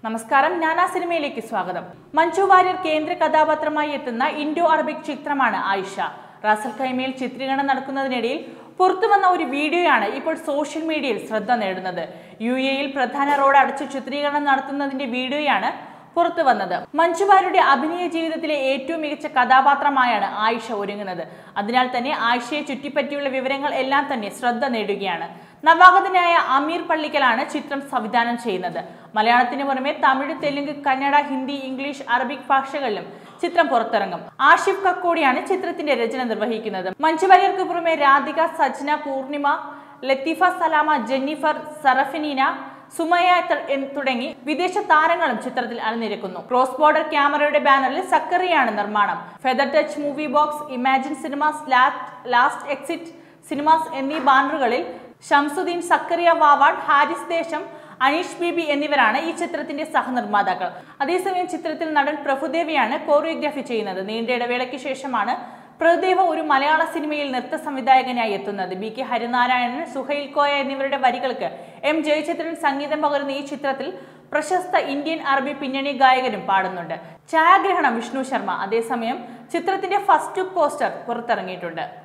നമസ്കാരം ഞാനാ സിനിമയിലേക്ക് സ്വാഗതം മഞ്ജു വാര്യർ കേന്ദ്ര കഥാപാത്രമായി എത്തുന്ന ഇൻഡോ അറബിക് ചിത്രമാണ് ആയിഷ റാസൽ ഖൈമയിൽ ചിത്രീകരണം നടക്കുന്നതിനിടയിൽ പുറത്തു വന്ന ഒരു വീഡിയോയാണ് ഇപ്പോൾ സോഷ്യൽ മീഡിയയിൽ ശ്രദ്ധ നേടുന്നത് യു എയിൽ പ്രധാന റോഡ് അടച്ച് ചിത്രീകരണം നടത്തുന്നതിന്റെ വീഡിയോയാണ് പുറത്തു വന്നത് മഞ്ജു വാര്യരുടെ അഭിനയ ജീവിതത്തിലെ ഏറ്റവും മികച്ച കഥാപാത്രമായാണ് ആയിഷ ഒരുങ്ങുന്നത് അതിനാൽ തന്നെ ആയിഷയെ ചുറ്റിപ്പറ്റിയുള്ള വിവരങ്ങൾ എല്ലാം തന്നെ ശ്രദ്ധ നേടുകയാണ് നവാഗതനായ അമീർ പള്ളിക്കലാണ് ചിത്രം സംവിധാനം ചെയ്യുന്നത് മലയാളത്തിന് പുറമെ തമിഴ് തെലുങ്ക് കന്നഡ ഹിന്ദി ഇംഗ്ലീഷ് അറബിക് ഭാഷകളിലും ചിത്രം പുറത്തിറങ്ങും ആഷിഫ് കക്കോടിയാണ് ചിത്രത്തിന്റെ രചന നിർവഹിക്കുന്നത് മഞ്ജു വാര്യർക്ക് പുറമെ രാധിക സജ്ന പൂർണിമ ലത്തീഫ സലാമ ജെന്നിഫർ സറഫിനീന സുമയ ത- എൻ- തുടങ്ങി വിദേശ താരങ്ങളും ചിത്രത്തിൽ അണിനിരക്കുന്നു ക്രോസ് ബോർഡർ ക്യാമറയുടെ ബാനറിൽ സക്കറിയാണ് നിർമ്മാണം feather touch movie box imagine cinemas last exit cinemas എന്നീ ബാനറുകളിൽ ഷംസുദ്ദീൻ സക്കറിയ വാവാഡ് ഹാരിസ് ദേശം അനീഷ് ബീബി എന്നിവരാണ് ഈ ചിത്രത്തിന്റെ സഹനിർമ്മാതാക്കൾ അതേസമയം ചിത്രത്തിൽ നടൻ പ്രഭുദേവയാണ് കോറിയോഗ്രാഫി ചെയ്യുന്നത് നീണ്ട ഇടവേളയ്ക്ക് ശേഷമാണ് പ്രഭുദേവ ഒരു മലയാള സിനിമയിൽ നൃത്ത സംവിധായകനായി എത്തുന്നത് ബി കെ ഹരിനാരായണൻ സുഹൈൽ കോയ എന്നിവരുടെ വരികൾക്ക് എം ജയചന്ദ്രൻ സംഗീതം പകരുന്ന ഈ ചിത്രത്തിൽ പ്രശസ്ത ഇന്ത്യൻ അറബി പിന്നണി ഗായകരും പാടുന്നുണ്ട് ഛായാഗ്രഹണം വിഷ്ണു ശർമ്മ അതേസമയം ചിത്രത്തിന്റെ ഫസ്റ്റ് ലുക്ക് പോസ്റ്റർ പുറത്തിറങ്ങിയിട്ടുണ്ട്